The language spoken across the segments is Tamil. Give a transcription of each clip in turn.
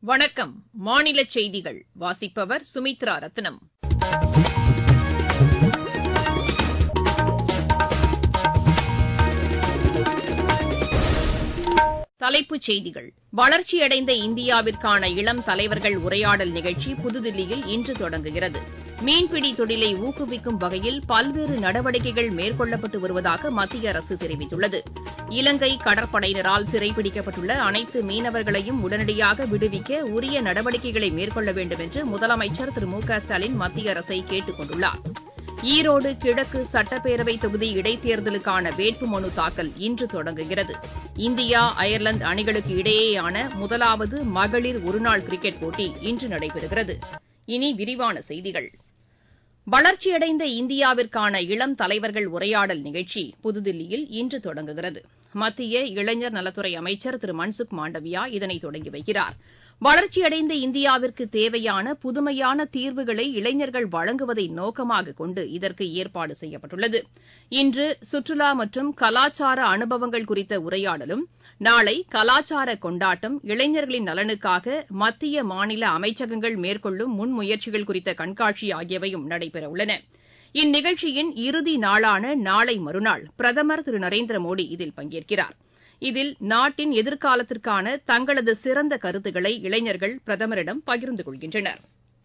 வணக்கம் மாநில செய்திகள் வாசிப்பவர் சுமித்ரா ரத்னம் தலைப்புச் செய்திகள் வளர்ச்சியடைந்த இந்தியாவிற்கான இளம் தலைவர்கள் உரையாடல் நிகழ்ச்சி புதுதில்லியில் இன்று தொடங்குகிறது மீன்பிடி தொழிலை ஊக்குவிக்கும் வகையில் பல்வேறு நடவடிக்கைகள் மேற்கொள்ளப்பட்டு வருவதாக மத்திய அரசு தெரிவித்துள்ளது இலங்கை கடற்படையினரால் சிறைப்பிடிக்கப்பட்டுள்ள அனைத்து மீனவர்களையும் உடனடியாக விடுவிக்க உரிய நடவடிக்கைகளை மேற்கொள்ள வேண்டும் என்று முதலமைச்சர் திரு மு க ஸ்டாலின் மத்திய அரசை கேட்டுக் கொண்டுள்ளார் ஈரோடு கிழக்கு சட்டப்பேரவை தொகுதி இடைத்தேர்தலுக்கான வேட்புமனு தாக்கல் இன்று தொடங்குகிறது இந்தியா அயர்லாந்து அணிகளுக்கு இடையேயான முதலாவது மகளிர் ஒருநாள் கிரிக்கெட் போட்டி இன்று நடைபெறுகிறது இனி விரிவான செய்திகள் வளர்ச்சியடைந்த இந்தியாவிற்கான இளம் தலைவர்கள் உரையாடல் நிகழ்ச்சி புதுதில்லியில் இன்று தொடங்குகிறது மத்திய இளைஞர் நலத்துறை அமைச்சர் திரு மன்சுக் மாண்டவியா இதனை தொடங்கி வைக்கிறார் வளர்ச்சியடைந்த இந்தியாவிற்கு தேவையான புதுமையான தீர்வுகளை இளைஞர்கள் வழங்குவதை நோக்கமாக கொண்டு இதற்கு ஏற்பாடு செய்யப்பட்டுள்ளது இன்று சுற்றுலா மற்றும் கலாச்சார அனுபவங்கள் குறித்த உரையாடலும் நாளை கலாச்சார கொண்டாட்டம் இளைஞர்களின் நலனுக்காக மத்திய மாநில அமைச்சகங்கள் மேற்கொள்ளும் முன்முயற்சிகள் குறித்த கண்காட்சி ஆகியவையும் நடைபெறவுள்ளன இந்நிகழ்ச்சியின் இறுதி நாளான நாளை மறுநாள் பிரதமர் திரு நரேந்திர மோடி இதில் பங்கேற்கிறார் இதில் நாட்டின் எதிர்காலத்திற்கான தங்களது சிறந்த கருத்துக்களை இளைஞர்கள் பிரதமரிடம் பகிர்ந்து கொள்கின்றனர்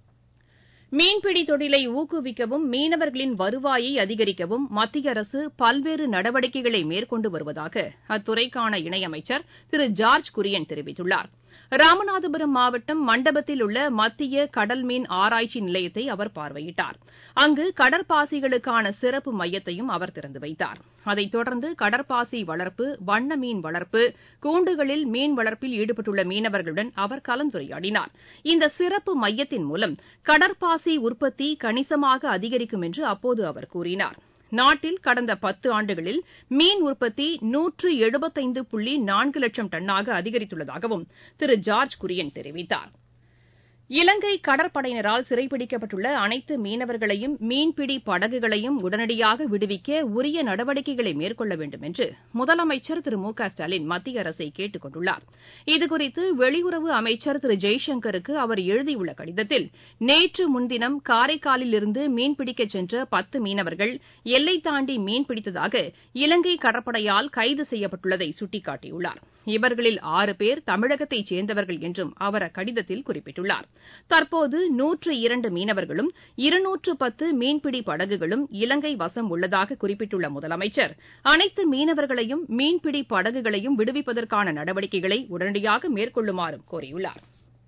மீன்பிடி தொழிலை ஊக்குவிக்கவும் மீனவர்களின் வருவாயை அதிகரிக்கவும் மத்திய அரசு பல்வேறு நடவடிக்கைகளை மேற்கொண்டு வருவதாக அத்துறைக்கான இணையமைச்சர் திரு ஜார்ஜ் குரியன் தெரிவித்துள்ளார் ராமநாதபுரம் மாவட்டம் மண்டபத்தில் உள்ள மத்திய கடல்மீன் ஆராய்ச்சி நிலையத்தை அவர் பார்வையிட்டார் அங்கு கடற்பாசிகளுக்கான சிறப்பு மையத்தையும் அவர் திறந்து வைத்தார் அதைத் தொடர்ந்து கடற்பாசி வளர்ப்பு வண்ண மீன் வளர்ப்பு கூண்டுகளில் மீன் வளர்ப்பில் ஈடுபட்டுள்ள மீனவர்களுடன் அவர் கலந்துரையாடினார் இந்த சிறப்பு மையத்தின் மூலம் கடற்பாசி உற்பத்தி கணிசமாக அதிகரிக்கும் என்று அப்போது அவர் கூறினார் நாட்டில் கடந்த பத்து ஆண்டுகளில் மீன் உற்பத்தி நூற்று எழுபத்தைந்து புள்ளி நான்கு லட்சம் டன்னாக அதிகரித்துள்ளதாகவும் திரு ஜார்ஜ் குரியன் தெரிவித்தார் இலங்கை கடற்படையினரால் சிறைப்பிடிக்கப்பட்டுள்ள அனைத்து மீனவர்களையும் மீன்பிடி படகுகளையும் உடனடியாக விடுவிக்க உரிய நடவடிக்கைகளை மேற்கொள்ள வேண்டும் என்று முதலமைச்சர் திரு மு க ஸ்டாலின் மத்திய அரசை கேட்டுக் கொண்டுள்ளார் இதுகுறித்து வெளியுறவு அமைச்சர் திரு ஜெய்சங்கருக்கு அவர் எழுதியுள்ள கடிதத்தில் நேற்று முன்தினம் காரைக்காலில் இருந்து மீன்பிடிக்கச் சென்ற பத்து மீனவர்கள் எல்லை தாண்டி மீன்பிடித்ததாக இலங்கை கடற்படையால் கைது செய்யப்பட்டுள்ளதை சுட்டிக்காட்டியுள்ளார் இவர்களில் ஆறு பேர் தமிழகத்தைச் சேர்ந்தவர்கள் என்றும் அவர் அக்கடிதத்தில் குறிப்பிட்டுள்ளார் தற்போது நூற்று இரண்டு மீனவர்களும் இருநூற்று பத்து மீன்பிடி படகுகளும் இலங்கை வசம் உள்ளதாக குறிப்பிட்டுள்ள முதலமைச்சர் அனைத்து மீனவர்களையும் மீன்பிடி படகுகளையும் விடுவிப்பதற்கான நடவடிக்கைகளை உடனடியாக மேற்கொள்ளுமாறும் கோரியுள்ளார்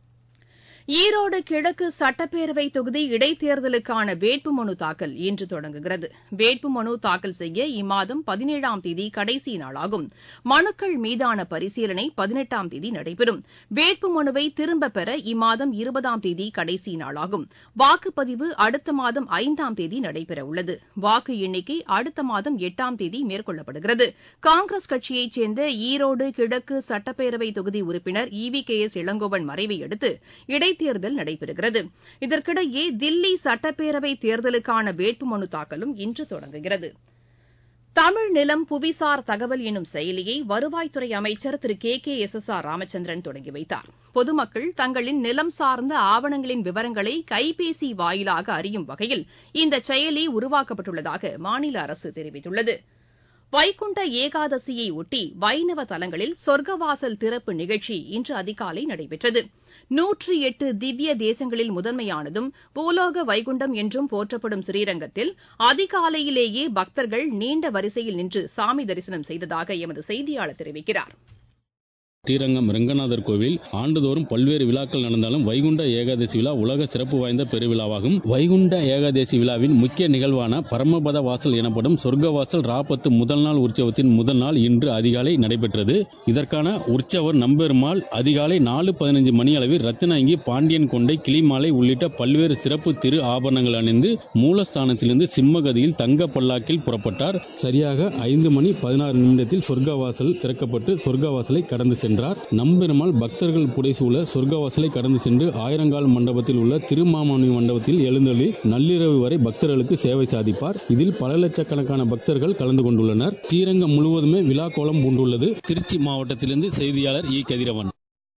ஈரோடு கிழக்கு சட்டப்பேரவை தொகுதி இடைத்தேர்தலுக்கான வேட்புமனு தாக்கல் இன்று தொடங்குகிறது வேட்புமனு தாக்கல் செய்ய இம்மாதம் பதினேழாம் தேதி கடைசி நாளாகும் மனுக்கள் மீதான பரிசீலனை பதினெட்டாம் தேதி நடைபெறும் வேட்புமனுவை திரும்பப் பெற இம்மாதம் இருபதாம் தேதி கடைசி நாளாகும் வாக்குப்பதிவு அடுத்த மாதம் ஐந்தாம் தேதி நடைபெறவுள்ளது வாக்கு எண்ணிக்கை அடுத்த மாதம் எட்டாம் தேதி மேற்கொள்ளப்படுகிறது காங்கிரஸ் கட்சியைச் சேர்ந்த ஈரோடு கிழக்கு சட்டப்பேரவை தொகுதி உறுப்பினர் E V K S Elangovan மறைவை அடுத்து இடைத்தேர்தல் நடைபெறுகிறது இதற்கிடையே தில்லி சட்டப்பேரவை தேர்தலுக்கான வேட்புமனு தாக்கலும் இன்று தொடங்குகிறது தமிழ் நிலம் புவிசார் தகவல் எனும் செயலியை வருவாய்த்துறை அமைச்சர் திரு K K S S R Ramachandran தொடங்கி வைத்தார் பொதுமக்கள் தங்களின் நிலம் சார்ந்த ஆவணங்களின் விவரங்களை கைபேசி வாயிலாக அறியும் வகையில் இந்த செயலி உருவாக்கப்பட்டுள்ளதாக மாநில அரசு தெரிவித்துள்ளது வைகுண்ட ஏகாதசியை ஒட்டி வைணவ தலங்களில் சொர்க்கவாசல் திறப்பு நிகழ்ச்சி இன்று அதிகாலை நடைபெற்றது நூற்றி எட்டு திவ்ய தேசங்களில் முதன்மையானதும் பூலோக வைகுண்டம் என்றும் போற்றப்படும் ஸ்ரீரங்கத்தில் அதிகாலையிலேயே பக்தர்கள் நீண்ட வரிசையில் நின்று சாமி தரிசனம் செய்ததாக எமது செய்தியாளர் தெரிவிக்கிறார் ஸ்ரீரங்கம் ரங்கநாதர் கோவில் ஆண்டுதோறும் பல்வேறு விழாக்கள் நடந்தாலும் வைகுண்ட ஏகாதசி விழா உலக சிறப்பு வாய்ந்த பெருவிழாவாகும் வைகுண்ட ஏகாதசி விழாவின் முக்கிய நிகழ்வான பரமபத வாசல் எனப்படும் சொர்க்க வாசல் ராபத்து முதல் நாள் உற்சவத்தின் முதல் நாள் இன்று அதிகாலை நடைபெற்றது இதற்கான உற்சவர் நம்பெருமாள் அதிகாலை நாலு பதினைந்து மணி அளவில் ரத்தினங்கி பாண்டியன் கொண்டை கிளிமாலை உள்ளிட்ட பல்வேறு சிறப்பு திரு ஆபரணங்கள் அணிந்து மூலஸ்தானத்திலிருந்து சிம்மகதியில் தங்க பல்லாக்கில் புறப்பட்டார் சரியாக ஐந்து மணி பதினாறு நிமிடத்தில் சொர்க்கவாசல் திறக்கப்பட்டு சொர்க்கவாசலை கடந்து சென்றார் சென்றார் நம்பெருமாள் பக்தர்கள் புடைசூழ சொர்க்கவாசலை கடந்து சென்று ஆயிரங்கால் மண்டபத்தில் உள்ள திருமாமணி மண்டபத்தில் எழுந்தள்ளி நள்ளிரவு வரை பக்தர்களுக்கு சேவை சாதிப்பார் இதில் பல லட்சக்கணக்கான பக்தர்கள் கலந்து கொண்டுள்ளனர் ஸ்ரீரங்கம் முழுவதுமே விழா கோலம் பூண்டுள்ளது திருச்சி மாவட்டத்திலிருந்து செய்தியாளர் இ கதிரவன்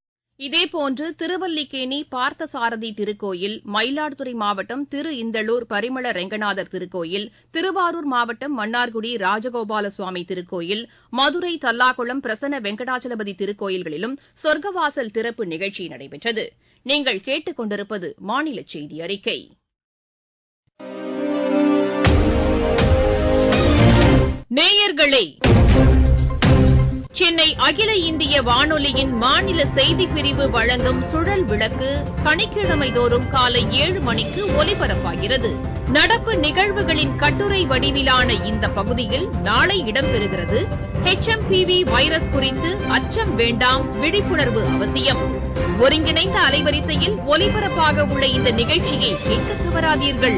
இதேபோன்று திருவல்லிக்கேணி பார்த்தசாரதி திருக்கோயில் மயிலாடுதுறை மாவட்டம் திரு இந்தளூர் பரிமள ரெங்கநாதர் திருக்கோயில் திருவாரூர் மாவட்டம் மன்னார்குடி ராஜகோபால சுவாமி திருக்கோயில் மதுரை தல்லாக்குளம் பிரசன்ன வெங்கடாச்சலபதி திருக்கோயில்களிலும் சொர்க்கவாசல் திறப்பு நிகழ்ச்சி நடைபெற்றது நீங்கள் கேட்டுக் கொண்டிருப்பது மாநில செய்தி அறிக்கை நேயர்களே சென்னை அகில இந்திய வானொலியின் மாநில செய்திப் பிரிவு வழங்கும் சுழல் விளக்கு சனிக்கிழமை தோறும் காலை ஏழு மணிக்கு ஒலிபரப்பாகிறது நடப்பு நிகழ்வுகளின் கட்டுரை வடிவிலான இந்த பகுதியில் நாளை இடம்பெறுகிறது ஹெச்எம்பிவி வைரஸ் குறித்து அச்சம் வேண்டாம் விழிப்புணர்வு அவசியம் ஒருங்கிணைந்த அலைவரிசையில் ஒலிபரப்பாக உள்ள இந்த நிகழ்ச்சியை கேட்க தவறாதீர்கள்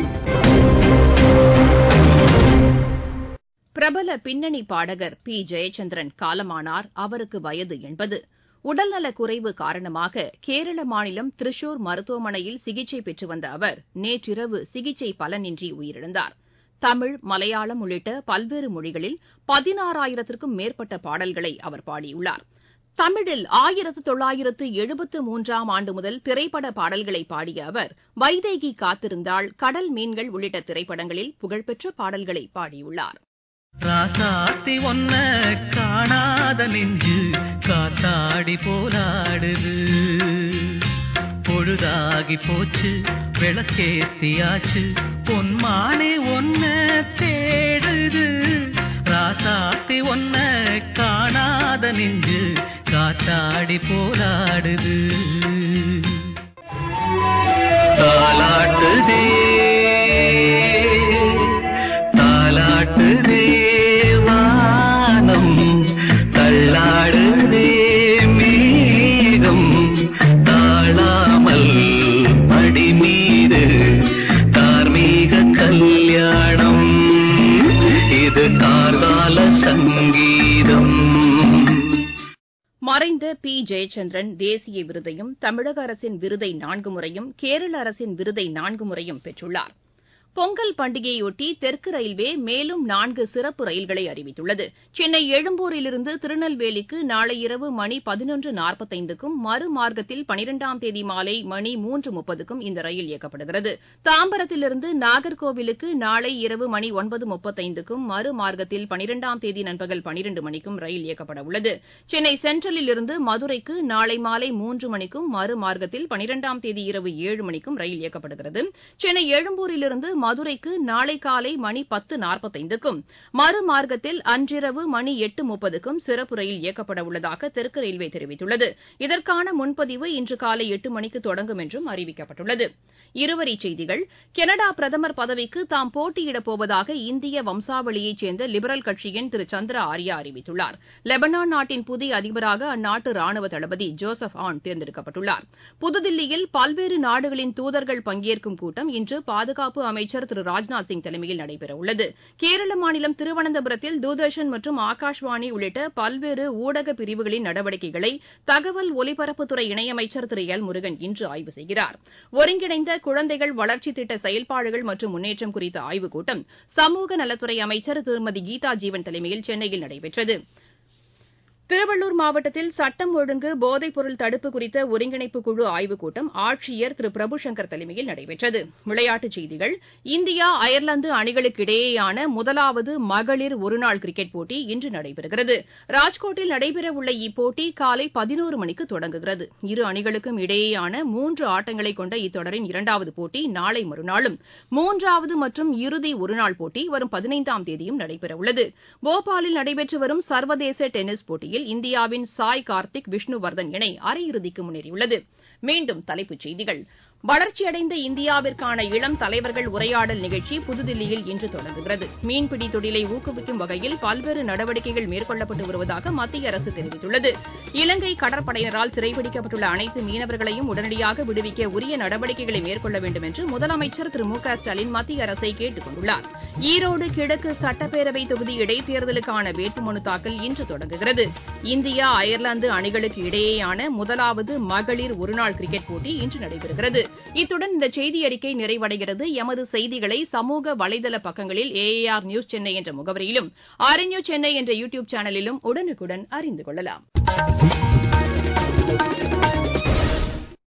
பிரபல பின்னணி பாடகர் பி ஜெயச்சந்திரன் காலமானார் அவருக்கு வயது எண்பது உடல்நலக் குறைவு காரணமாக கேரள மாநிலம் திரிசூர் மருத்துவமனையில் சிகிச்சை பெற்று வந்த அவர் நேற்றிரவு சிகிச்சை பலனின்றி உயிரிழந்தார் தமிழ் மலையாளம் உள்ளிட்ட பல்வேறு மொழிகளில் பதினாறாயிரத்திற்கும் மேற்பட்ட பாடல்களை அவர் பாடியுள்ளார் தமிழில் ஆயிரத்து தொள்ளாயிரத்து எழுபத்து மூன்றாம் ஆண்டு முதல் திரைப்பட பாடல்களை பாடிய அவர் வைதேகி காத்திருந்தாள் கடல் மீன்கள் உள்ளிட்ட திரைப்படங்களில் புகழ்பெற்ற பாடல்களை பாடியுள்ளார் ராசாத்தி ஒன்ன காணாத நெஞ்சு காத்தாடி போராடுது பொழுதாகி போச்சு விளக்கேத்தியாச்சு பொன்மானே ஒன்ன தேடுது ராசாத்தி ஒன்ன காணாத நெஞ்சு காத்தாடி போராடுது தாலாட்டுதே தாலாட்டுதே வானம் தள்ளாடுதே மேகம் தாழாமல் மடி மீது தார்மீக கல்யாணம் இது கார்கால சங்கீதம் மறைந்த பி ஜெயச்சந்திரன் தேசிய விருதையும் தமிழக அரசின் விருதை நான்கு முறையும் கேரள அரசின் விருதை நான்கு முறையும் பெற்றுள்ளார் பொங்கல் பண்டிகையொட்டி தெற்கு ரயில்வே மேலும் நான்கு சிறப்பு ரயில்களை அறிவித்துள்ளது சென்னை எழும்பூரிலிருந்து திருநெல்வேலிக்கு நாளை இரவு மணி பதினொன்று நாற்பத்தைந்துக்கும் மறுமார்க்கத்தில் பனிரெண்டாம் தேதி மாலை மணி மூன்று முப்பதுக்கும் இந்த ரயில் இயக்கப்படுகிறது தாம்பரத்திலிருந்து நாகர்கோவிலுக்கு நாளை இரவு மணி ஒன்பது முப்பத்தைந்துக்கும் மறுமார்க்கத்தில் பனிரெண்டாம் தேதி நண்பகல் பனிரெண்டு மணிக்கும் ரயில் இயக்கப்பட உள்ளது சென்னை சென்ட்ரலில் இருந்து மதுரைக்கு நாளை மாலை மூன்று மணிக்கும் மறுமார்க்கத்தில் பனிரெண்டாம் தேதி இரவு ஏழு மணிக்கும் ரயில் இயக்கப்படுகிறது சென்னை எழும்பூரிலிருந்து மதுரைக்கு நாளை காலை மணி பத்து நாற்பத்தைந்துக்கும் மறுமார்க்கத்தில் அன்றிரவு மணி எட்டு முப்பதுக்கும் சிறப்பு ரயில் இயக்கப்பட உள்ளதாக தெற்கு ரயில்வே தெரிவித்துள்ளது இதற்கான முன்பதிவு இன்று காலை எட்டு மணிக்கு தொடங்கும் என்றும் அறிவிக்கப்பட்டுள்ளது இருவரிச் செய்திகள் கனடா பிரதமர் பதவிக்கு தாம் போட்டியிடப் போவதாக இந்திய வம்சாவளியைச் சேர்ந்த லிபரல் கட்சியின் திரு சந்திரா ஆர்யா அறிவித்துள்ளார் லெபனான் நாட்டின் புதிய அதிபராக அந்நாட்டு ராணுவ தளபதி ஜோசப் ஆன் தேர்ந்தெடுக்கப்பட்டுள்ளார் புதுதில்லியில் பல்வேறு நாடுகளின் தூதர்கள் பங்கேற்கும் கூட்டம் இன்று பாதுகாப்பு அமைச்சர் திரு ராஜ்நாத் சிங் தலைமையில் நடைபெறவுள்ளது கேரள மாநிலம் திருவனந்தபுரத்தில் தூர்தர்ஷன் மற்றும் ஆகாஷ்வாணி உள்ளிட்ட பல்வேறு ஊடக பிரிவுகளின் நடவடிக்கைகளை தகவல் ஒலிபரப்புத்துறை இணையமைச்சர் திரு எல் முருகன் இன்று ஆய்வு செய்கிறார் ஒருங்கிணைந்த குழந்தைகள் வளர்ச்சி திட்ட செயல்பாடுகள் மற்றும் முன்னேற்றம் குறித்த ஆய்வுக் கூட்டம் சமூக நலத்துறை அமைச்சர் திருமதி கீதா ஜீவன் தலைமையில் சென்னையில் நடைபெற்றது திருவள்ளூர் மாவட்டத்தில் சட்டம் ஒழுங்கு போதைப் பொருள் தடுப்பு குறித்த ஒருங்கிணைப்பு குழு ஆய்வுக் கூட்டம் ஆட்சியர் திரு பிரபுசங்கர் தலைமையில் நடைபெற்றது விளையாட்டுச் செய்திகள் இந்தியா அயர்லாந்து அணிகளுக்கு இடையேயான முதலாவது மகளிர் ஒருநாள் கிரிக்கெட் போட்டி இன்று நடைபெறுகிறது ராஜ்கோட்டில் நடைபெறவுள்ள இப்போட்டி காலை பதினோரு மணிக்கு தொடங்குகிறது இரு அணிகளுக்கும் இடையேயான மூன்று ஆட்டங்களை கொண்ட இத்தொடரின் இரண்டாவது போட்டி நாளை மறுநாளும் மூன்றாவது மற்றும் இறுதி ஒருநாள் போட்டி வரும் பதினைந்தாம் தேதியும் நடைபெறவுள்ளது போபாலில் நடைபெற்று வரும் சர்வதேச டென்னிஸ் போட்டியில் இந்தியாவின் சாய் கார்த்திக் விஷ்ணுவர்தன் இணை அரையிறுதிக்கு முன்னேறியுள்ளது மீண்டும் தலைப்புச் செய்திகள் வளர்ச்சியடைந்த இந்தியாவிற்கான இளம் தலைவர்கள் உரையாடல் நிகழ்ச்சி புதுதில்லியில் இன்று தொடங்குகிறது மீன்பிடி தொழிலை ஊக்குவிக்கும் வகையில் பல்வேறு நடவடிக்கைகள் மேற்கொள்ளப்பட்டு வருவதாக மத்திய அரசு தெரிவித்துள்ளது இலங்கை கடற்படையினரால் சிறைபிடிக்கப்பட்டுள்ள அனைத்து மீனவர்களையும் உடனடியாக விடுவிக்க உரிய நடவடிக்கைகளை மேற்கொள்ள வேண்டும் என்று முதலமைச்சர் திரு மு க ஸ்டாலின் மத்திய அரசை கேட்டுக் கொண்டுள்ளார் ஈரோடு கிழக்கு சட்டப்பேரவை தொகுதி இடைத்தேர்தலுக்கான வேட்புமனு தாக்கல் இன்று தொடங்குகிறது இந்தியா அயர்லாந்து அணிகளுக்கு இடையேயான முதலாவது மகளிர் ஒருநாள் கிரிக்கெட் போட்டி இன்று நடைபெறுகிறது இத்துடன் இந்த செய்தி அறிக்கை நிறைவடைகிறது எமது செய்திகளை சமூக வலைதள பக்கங்களில் ஏஏஆர் நியூஸ் சென்னை என்ற முகவரியிலும் ஆர் நியூஸ் சென்னை என்ற யூ டியூப் சேனலிலும் உடனுக்குடன் அறிந்து கொள்ளலாம்